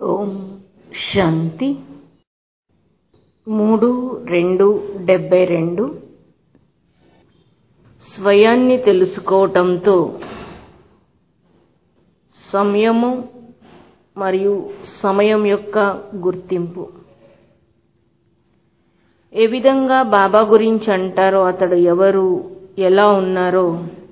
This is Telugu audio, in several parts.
ఓం శాంతి మూడు రెండు డెబ్బై రెండు స్వయాన్ని తెలుసుకోవటంతో సమయము మరియు సమయం యొక్క గుర్తింపు ఏ విధంగా బాబా గురించి అంటారో అతడు ఎవరు ఎలా ఉన్నారో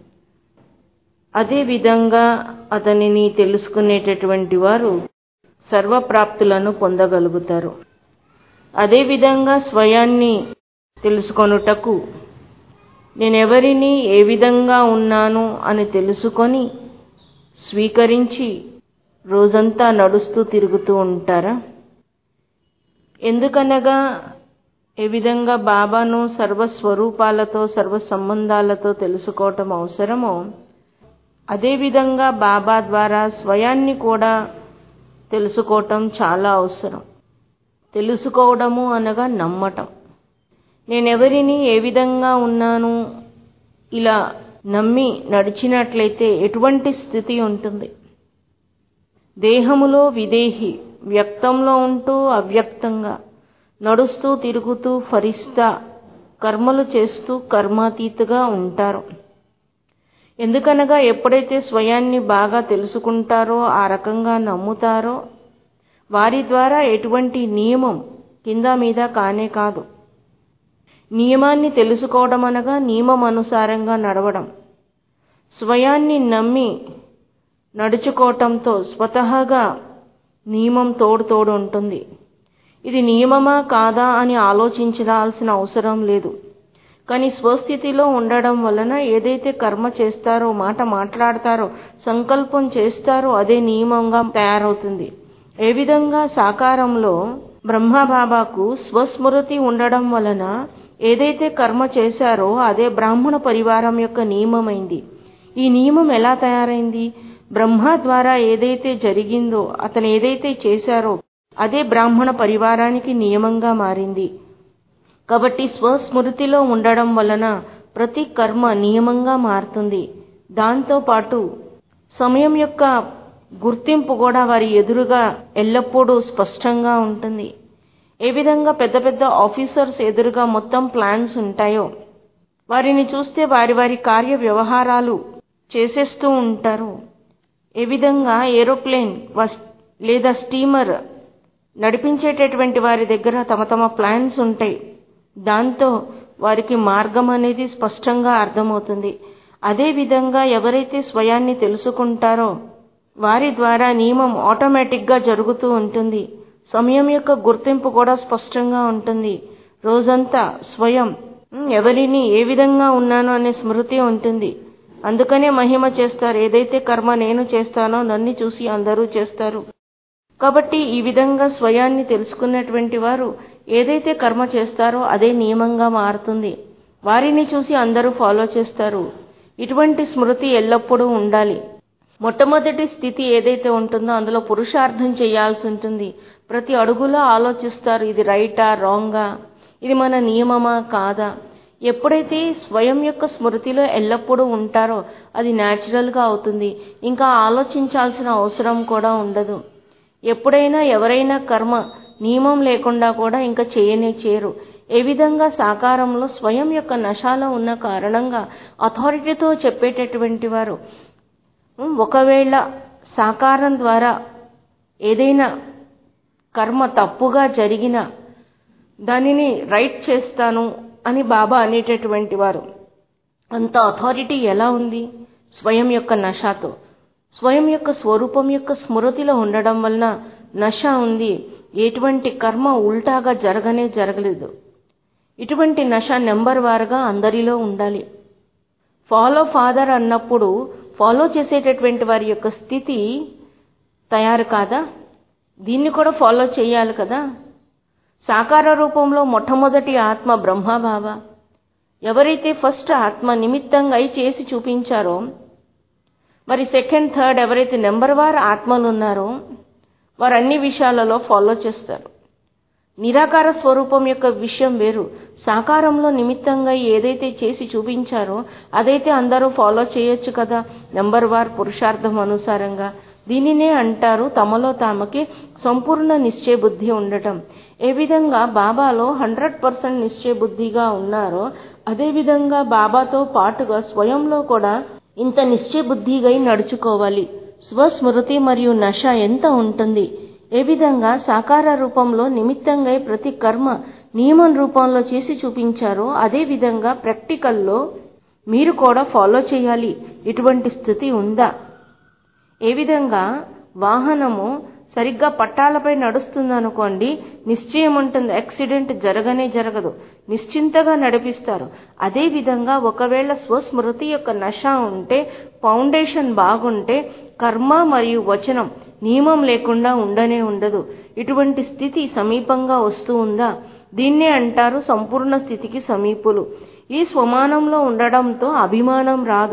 అదే విధంగా అతనిని తెలుసుకునేటటువంటి వారు సర్వప్రాప్తులను పొందగలుగుతారు అదేవిధంగా స్వయాన్ని తెలుసుకొనుటకు నేనెవరిని ఏ విధంగా ఉన్నాను అని తెలుసుకొని స్వీకరించి రోజంతా నడుస్తూ తిరుగుతూ ఉంటారా ఎందుకనగా ఏ విధంగా బాబాను సర్వస్వరూపాలతో సర్వ సంబంధాలతో తెలుసుకోవటం అవసరమో అదేవిధంగా బాబా ద్వారా స్వయాన్ని కూడా తెలుసుకోవటం చాలా అవసరం తెలుసుకోవడము అనగా నమ్మటం నేనెవరిని ఏ విధంగా ఉన్నాను ఇలా నమ్మి నడిచినట్లయితే ఎటువంటి స్థితి ఉంటుంది దేహములో విదేహి వ్యక్తంలో ఉంటూ అవ్యక్తంగా నడుస్తూ తిరుగుతూ ఫరిస్తా కర్మలు చేస్తూ కర్మాతీతగా ఉంటారు ఎందుకనగా ఎప్పుడైతే స్వయాన్ని బాగా తెలుసుకుంటారో ఆ రకంగా నమ్ముతారో వారి ద్వారా ఎటువంటి నియమం కింద మీద కానే కాదు నియమాన్ని తెలుసుకోవడం అనగా నియమం అనుసారంగా నడవడం స్వయాన్ని నమ్మి నడుచుకోవటంతో స్వతహాగా నియమం తోడు తోడు ఉంటుంది ఇది నియమమా కాదా అని ఆలోచించాల్సిన అవసరం లేదు కానీ స్వస్థితిలో ఉండడం వలన ఏదైతే కర్మ చేస్తారో మాట మాట్లాడతారో సంకల్పం చేస్తారో అదే నియమంగా తయారవుతుంది ఏ విధంగా సాకారంలో బ్రహ్మబాబాకు స్వస్మృతి ఉండడం వలన ఏదైతే కర్మ చేశారో అదే బ్రాహ్మణ పరివారం యొక్క నియమమైంది ఈ నియమం ఎలా తయారైంది బ్రహ్మ ద్వారా ఏదైతే జరిగిందో అతను ఏదైతే చేశారో అదే బ్రాహ్మణ పరివారానికి నియమంగా మారింది కాబట్టి స్వస్మృతిలో ఉండడం వలన ప్రతి కర్మ నియమంగా మారుతుంది దాంతోపాటు సమయం యొక్క గుర్తింపు కూడా వారి ఎదురుగా ఎల్లప్పుడూ స్పష్టంగా ఉంటుంది ఏ విధంగా పెద్ద పెద్ద ఆఫీసర్స్ ఎదురుగా మొత్తం ప్లాన్స్ ఉంటాయో వారిని చూస్తే వారి వారి కార్య వ్యవహారాలు చేసేస్తూ ఉంటారు ఏ విధంగా ఏరోప్లేన్ లేదా స్టీమర్ నడిపించేటటువంటి వారి దగ్గర తమ తమ ప్లాన్స్ ఉంటాయి దాంతో వారికి మార్గం అనేది స్పష్టంగా అర్థమవుతుంది అదేవిధంగా ఎవరైతే స్వయాన్ని తెలుసుకుంటారో వారి ద్వారా నియమం ఆటోమేటిక్గా జరుగుతూ ఉంటుంది సమయం యొక్క గుర్తింపు కూడా స్పష్టంగా ఉంటుంది రోజంతా స్వయం ఎవరిని ఏ విధంగా ఉన్నానో అనే స్మృతి ఉంటుంది అందుకనే మహిమ చేస్తారు ఏదైతే కర్మ నేను చేస్తానో నన్ను చూసి అందరూ చేస్తారు కాబట్టి ఈ విధంగా స్వయాన్ని తెలుసుకున్నటువంటి వారు ఏదైతే కర్మ చేస్తారో అదే నియమంగా మారుతుంది వారిని చూసి అందరూ ఫాలో చేస్తారు ఇటువంటి స్మృతి ఎల్లప్పుడూ ఉండాలి మొట్టమొదటి స్థితి ఏదైతే ఉంటుందో అందులో పురుషార్థం చేయాల్సి ఉంటుంది ప్రతి అడుగులో ఆలోచిస్తారు ఇది రైటా రాంగా ఇది మన నియమమా కాదా ఎప్పుడైతే స్వయం యొక్క స్మృతిలో ఎల్లప్పుడూ ఉంటారో అది న్యాచురల్గా అవుతుంది ఇంకా ఆలోచించాల్సిన అవసరం కూడా ఉండదు ఎప్పుడైనా ఎవరైనా కర్మ నియమం లేకుండా కూడా ఇంకా చేయనే చేయరు ఏ విధంగా సాకారంలో స్వయం యొక్క నశాలో ఉన్న కారణంగా అథారిటీతో చెప్పేటటువంటి వారు ఒకవేళ సాకారం ద్వారా ఏదైనా కర్మ తప్పుగా జరిగిన దానిని రైట్ చేస్తాను అని బాబా అనేటటువంటి వారు అంత అథారిటీ ఎలా ఉంది స్వయం యొక్క నషాతో స్వయం యొక్క స్వరూపం యొక్క స్మృతిలో ఉండడం వలన నష ఉంది ఎటువంటి కర్మ ఉల్టాగా జరగనే జరగలేదు ఇటువంటి నష నెంబర్ వారుగా అందరిలో ఉండాలి ఫాలో ఫాదర్ అన్నప్పుడు ఫాలో చేసేటటువంటి వారి యొక్క స్థితి తయారు కాదా దీన్ని కూడా ఫాలో చేయాలి కదా సాకార రూపంలో మొట్టమొదటి ఆత్మ బ్రహ్మబాబ ఎవరైతే ఫస్ట్ ఆత్మ నిమిత్తంగా అయి చేసి చూపించారో మరి సెకండ్ థర్డ్ ఎవరైతే నెంబర్ వారు ఆత్మలు ఉన్నారో వారు అన్ని విషయాలలో ఫాలో చేస్తారు నిరాకార స్వరూపం యొక్క విషయం వేరు సాకారంలో నిమిత్తంగా ఏదైతే చేసి చూపించారో అదైతే అందరూ ఫాలో చేయొచ్చు కదా నెంబర్ వార్ పురుషార్థం అనుసారంగా దీనినే అంటారు తమలో తామకి సంపూర్ణ నిశ్చయ బుద్ధి ఉండటం ఏ విధంగా బాబాలో హండ్రెడ్ పర్సెంట్ నిశ్చయ బుద్ధిగా ఉన్నారో అదేవిధంగా బాబాతో పాటుగా స్వయంలో కూడా ఇంత నిశ్చయ బుద్ధిగా నడుచుకోవాలి స్వస్మృతి మరియు నశ ఎంత ఉంటుంది ఏ విధంగా సాకార రూపంలో నిమిత్తంగా ప్రతి కర్మ నియమం రూపంలో చేసి చూపించారో అదే విధంగా ప్రాక్టికల్లో మీరు కూడా ఫాలో చేయాలి ఇటువంటి స్థితి ఉందా ఏ విధంగా వాహనము సరిగ్గా పట్టాలపై నడుస్తుందనుకోండి నిశ్చయం ఉంటుంది యాక్సిడెంట్ జరగనే జరగదు నిశ్చింతగా నడిపిస్తారు అదేవిధంగా ఒకవేళ స్వస్మృతి యొక్క నశ ఉంటే ఫౌండేషన్ బాగుంటే కర్మ మరియు వచనం నియమం లేకుండా ఉండనే ఉండదు ఇటువంటి స్థితి సమీపంగా వస్తూ ఉందా దీన్నే అంటారు సంపూర్ణ స్థితికి సమీపులు ఈ స్వమానంలో ఉండడంతో అభిమానం రాదు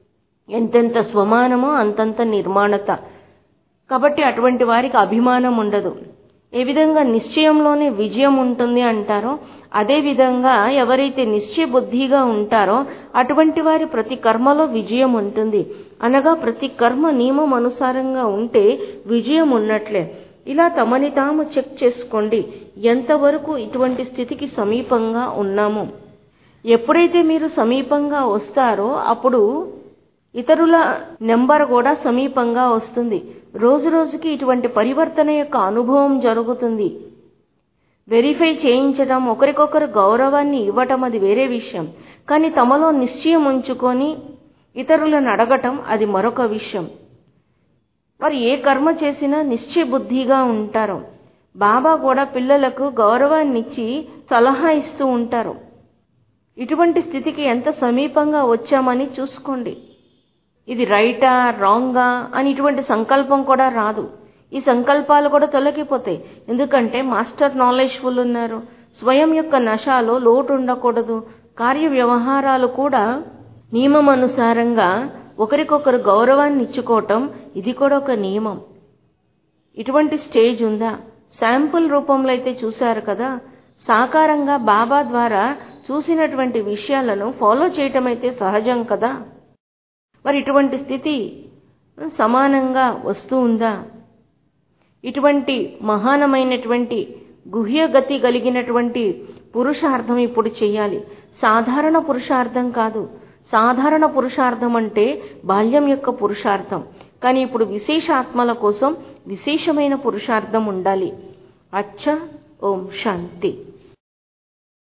ఎంతెంత స్వమానమో అంతంత నిర్మాణత కాబట్టి అటువంటి వారికి అభిమానం ఉండదు ఏ విధంగా నిశ్చయంలోనే విజయం ఉంటుంది అంటారో అదే విధంగా ఎవరైతే నిశ్చయ బుద్ధిగా ఉంటారో అటువంటి వారి ప్రతి కర్మలో విజయం ఉంటుంది అనగా ప్రతి కర్మ నియమం అనుసారంగా ఉంటే విజయం ఉన్నట్లే ఇలా తమని తాము చెక్ చేసుకోండి ఎంతవరకు ఇటువంటి స్థితికి సమీపంగా ఉన్నాము ఎప్పుడైతే మీరు సమీపంగా వస్తారో అప్పుడు ఇతరుల నెంబర్ కూడా సమీపంగా వస్తుంది రోజు రోజుకి ఇటువంటి పరివర్తన యొక్క అనుభవం జరుగుతుంది వెరిఫై చేయించడం ఒకరికొకరు గౌరవాన్ని ఇవ్వటం అది వేరే విషయం కానీ తమలో నిశ్చయం ఉంచుకొని ఇతరులను అడగటం అది మరొక విషయం వారు ఏ కర్మ చేసినా నిశ్చయ బుద్ధిగా ఉంటారు బాబా కూడా పిల్లలకు గౌరవాన్ని ఇచ్చి సలహా ఇస్తూ ఉంటారు ఇటువంటి స్థితికి ఎంత సమీపంగా వచ్చామని చూసుకోండి ఇది రైటా రాంగా అని ఇటువంటి సంకల్పం కూడా రాదు ఈ సంకల్పాలు కూడా తొలగిపోతాయి ఎందుకంటే మాస్టర్ నాలెడ్జ్ఫుల్ ఉన్నారు స్వయం యొక్క నశాలో లోటు ఉండకూడదు కార్య వ్యవహారాలు కూడా నియమం అనుసారంగా ఒకరికొకరు గౌరవాన్ని ఇచ్చుకోవటం ఇది కూడా ఒక నియమం ఇటువంటి స్టేజ్ ఉందా శాంపుల్ రూపంలో అయితే చూశారు కదా సాకారంగా బాబా ద్వారా చూసినటువంటి విషయాలను ఫాలో చేయటం అయితే సహజం కదా మరి ఇటువంటి స్థితి సమానంగా వస్తూ ఉందా ఇటువంటి మహానమైనటువంటి గుహ్యగతి కలిగినటువంటి పురుషార్థం ఇప్పుడు చేయాలి సాధారణ పురుషార్థం కాదు సాధారణ పురుషార్థం అంటే బాల్యం యొక్క పురుషార్థం కానీ ఇప్పుడు విశేష ఆత్మల కోసం విశేషమైన పురుషార్థం ఉండాలి అచ్చ ఓం శాంతి